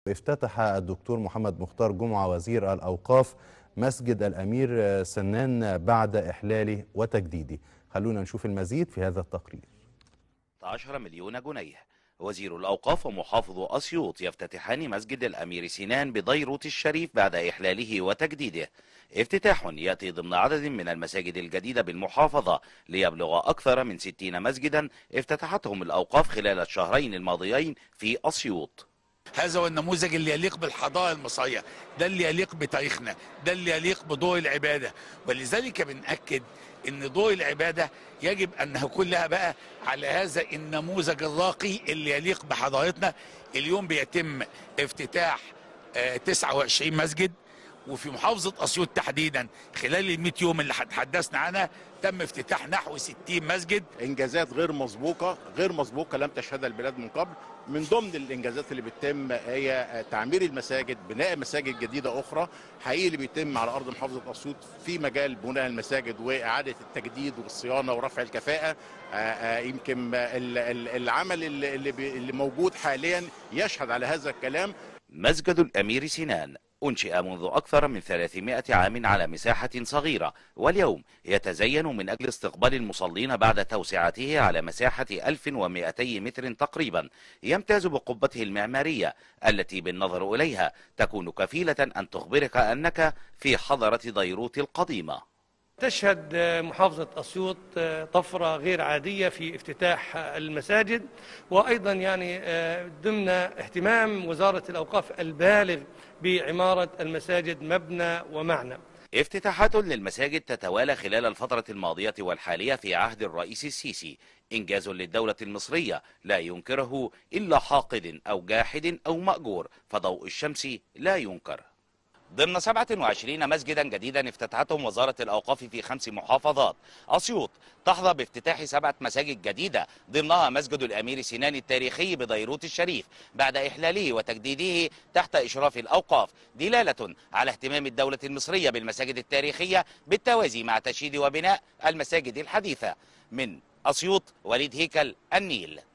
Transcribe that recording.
افتتح الدكتور محمد مختار جمعة وزير الأوقاف مسجد الأمير سنان بعد إحلاله وتجديده خلونا نشوف المزيد في هذا التقرير 10 مليون جنيه وزير الأوقاف ومحافظ أسيوط يفتتحان مسجد الأمير سنان بضيروت الشريف بعد إحلاله وتجديده افتتاح يأتي ضمن عدد من المساجد الجديدة بالمحافظة ليبلغ أكثر من 60 مسجدا افتتحتهم الأوقاف خلال الشهرين الماضيين في أسيوط هذا هو النموذج اللي يليق بالحضاره المصريه ده اللي يليق بتاريخنا ده اللي يليق بدور العباده ولذلك بنأكد ان دور العباده يجب انها كلها بقى على هذا النموذج الراقي اللي يليق بحضارتنا اليوم بيتم افتتاح آه، 29 مسجد وفي محافظة أسيوط تحديدا خلال ال 100 يوم اللي تحدثنا عنها تم افتتاح نحو 60 مسجد انجازات غير مسبوقه غير مسبوقه لم تشهدها البلاد من قبل من ضمن الانجازات اللي بتتم هي تعمير المساجد بناء مساجد جديده اخرى حقيقي اللي بيتم على ارض محافظه اسيوط في مجال بناء المساجد واعاده التجديد والصيانه ورفع الكفاءه آه، آه، يمكن ال- ال- العمل اللي اللي بي- اللي موجود حاليا يشهد على هذا الكلام مسجد الأمير سنان أنشئ منذ أكثر من 300 عام على مساحة صغيرة واليوم يتزين من أجل استقبال المصلين بعد توسعته على مساحة 1200 متر تقريبا يمتاز بقبته المعمارية التي بالنظر إليها تكون كفيلة أن تخبرك أنك في حضرة ديروت القديمة تشهد محافظة أسيوط طفرة غير عادية في افتتاح المساجد وأيضا يعني ضمن اهتمام وزارة الأوقاف البالغ بعمارة المساجد مبنى ومعنى افتتاحات للمساجد تتوالى خلال الفترة الماضية والحالية في عهد الرئيس السيسي إنجاز للدولة المصرية لا ينكره إلا حاقد أو جاحد أو مأجور فضوء الشمس لا ينكر ضمن 27 مسجدا جديدا افتتحتهم وزارة الأوقاف في خمس محافظات أسيوط تحظى بافتتاح سبعة مساجد جديدة ضمنها مسجد الأمير سنان التاريخي بديروت الشريف بعد إحلاله وتجديده تحت إشراف الأوقاف دلالة على اهتمام الدولة المصرية بالمساجد التاريخية بالتوازي مع تشييد وبناء المساجد الحديثة من أسيوط وليد هيكل النيل